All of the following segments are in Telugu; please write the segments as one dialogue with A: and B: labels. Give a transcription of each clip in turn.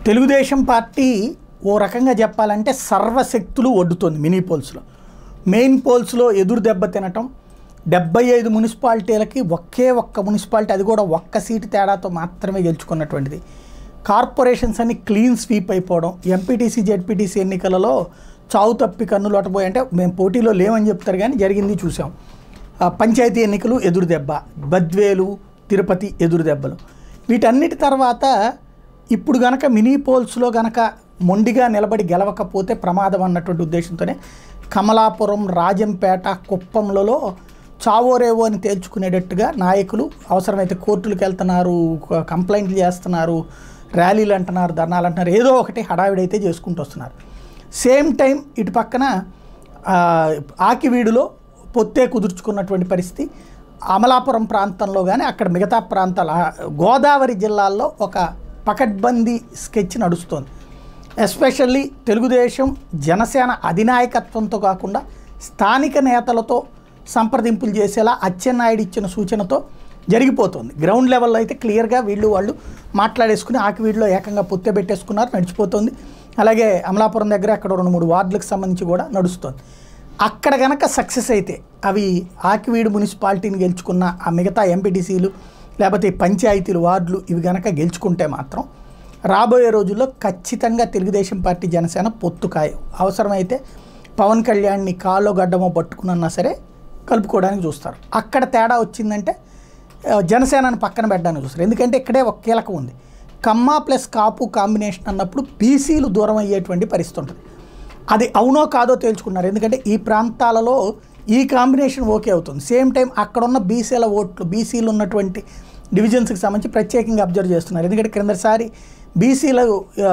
A: తెలుగుదేశం పార్టీ ఓ రకంగా చెప్పాలంటే సర్వశక్తులు ఒడ్డుతోంది మినీ పోల్స్లో మెయిన్ పోల్స్లో ఎదురు దెబ్బ తినటం డెబ్బై ఐదు మున్సిపాలిటీలకి ఒకే ఒక్క మున్సిపాలిటీ అది కూడా ఒక్క సీటు తేడాతో మాత్రమే గెలుచుకున్నటువంటిది కార్పొరేషన్స్ అన్ని క్లీన్ స్వీప్ అయిపోవడం ఎంపీటీసీ జెడ్పీటీసీ ఎన్నికలలో చావు తప్పి కన్నులు ఒటపోయి అంటే మేము పోటీలో లేవని చెప్తారు కానీ జరిగింది చూసాం ఆ, పంచాయతీ ఎన్నికలు ఎదురు దెబ్బ బద్వేలు తిరుపతి ఎదురు దెబ్బలు వీటన్నిటి తర్వాత ఇప్పుడు గనక మినీ పోల్స్లో గనక మొండిగా నిలబడి గెలవకపోతే ప్రమాదం అన్నటువంటి ఉద్దేశంతోనే కమలాపురం రాజంపేట కుప్పంలలో చావోరేవో అని తేల్చుకునేటట్టుగా నాయకులు అవసరమైతే కోర్టులకు వెళ్తున్నారు క- కంప్లైంట్లు చేస్తున్నారు ర్యాలీలు అంటున్నారు ధర్నాలు అంటున్నారు ఏదో ఒకటి హడావిడైతే చేసుకుంటూ వస్తున్నారు సేమ్ టైం ఇటు పక్కన ఆ, ఆకివీడులో పొత్తే కుదుర్చుకున్నటువంటి పరిస్థితి అమలాపురం ప్రాంతంలో కానీ అక్కడ మిగతా ప్రాంతాల ఆ, గోదావరి జిల్లాల్లో ఒక పకడ్బందీ స్కెచ్ నడుస్తోంది ఎస్పెషల్లీ తెలుగుదేశం జనసేన అధినాయకత్వంతో కాకుండా స్థానిక నేతలతో సంప్రదింపులు చేసేలా అచ్చెన్నాయుడు ఇచ్చిన సూచనతో జరిగిపోతుంది గ్రౌండ్ లెవెల్లో అయితే క్లియర్గా వీళ్ళు వాళ్ళు మాట్లాడేసుకుని ఆకివీడిలో ఏకంగా పొత్తె పెట్టేసుకున్నారు నడిచిపోతుంది అలాగే అమలాపురం దగ్గర అక్కడ రెండు మూడు వార్డులకు సంబంధించి కూడా నడుస్తుంది అక్కడ గనక సక్సెస్ అయితే అవి ఆకివీడు మున్సిపాలిటీని గెలుచుకున్న ఆ మిగతా ఎంపీటీసీలు లేకపోతే ఈ పంచాయతీలు వార్డులు ఇవి గనక గెలుచుకుంటే మాత్రం రాబోయే రోజుల్లో ఖచ్చితంగా తెలుగుదేశం పార్టీ జనసేన పొత్తు ఖాయం అవసరమైతే పవన్ కళ్యాణ్ని కాలో గడ్డమో పట్టుకున్నా సరే కలుపుకోవడానికి చూస్తారు అక్కడ తేడా వచ్చిందంటే ఆ, జనసేనని పక్కన పెట్టడానికి చూస్తారు ఎందుకంటే ఇక్కడే ఒక కీలకం ఉంది కమ్మ ప్లస్ కాపు కాంబినేషన్ అన్నప్పుడు బీసీలు దూరం అయ్యేటువంటి పరిస్థితి ఉంటుంది అది అవునో కాదో తేల్చుకున్నారు ఎందుకంటే ఈ ప్రాంతాలలో ఈ కాంబినేషన్ ఓకే అవుతుంది సేమ్ టైం అక్కడున్న బీసీల ఓట్లు బీసీలు ఉన్నటువంటి డివిజన్స్కి సంబంధించి ప్రత్యేకంగా అబ్జర్వ్ చేస్తున్నారు ఎందుకంటే క్రిందసారి బీసీలు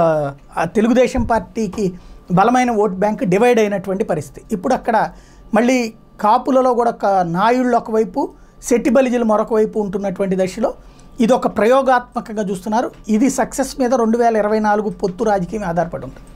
A: ఆ, తెలుగుదేశం పార్టీకి బలమైన ఓట్ బ్యాంక్ డివైడ్ అయినటువంటి పరిస్థితి ఇప్పుడు అక్కడ మళ్ళీ కాపులలో కూడా ఒక నాయుళ్ళు ఒకవైపు శెట్టి బలిజలు మరొక వైపు ఉంటున్నటువంటి దశలో ఇది ఒక ప్రయోగాత్మకంగా చూస్తున్నారు ఇది సక్సెస్ మీద రెండు వేల ఇరవై నాలుగు పొత్తు రాజకీయం ఆధారపడి ఉంటుంది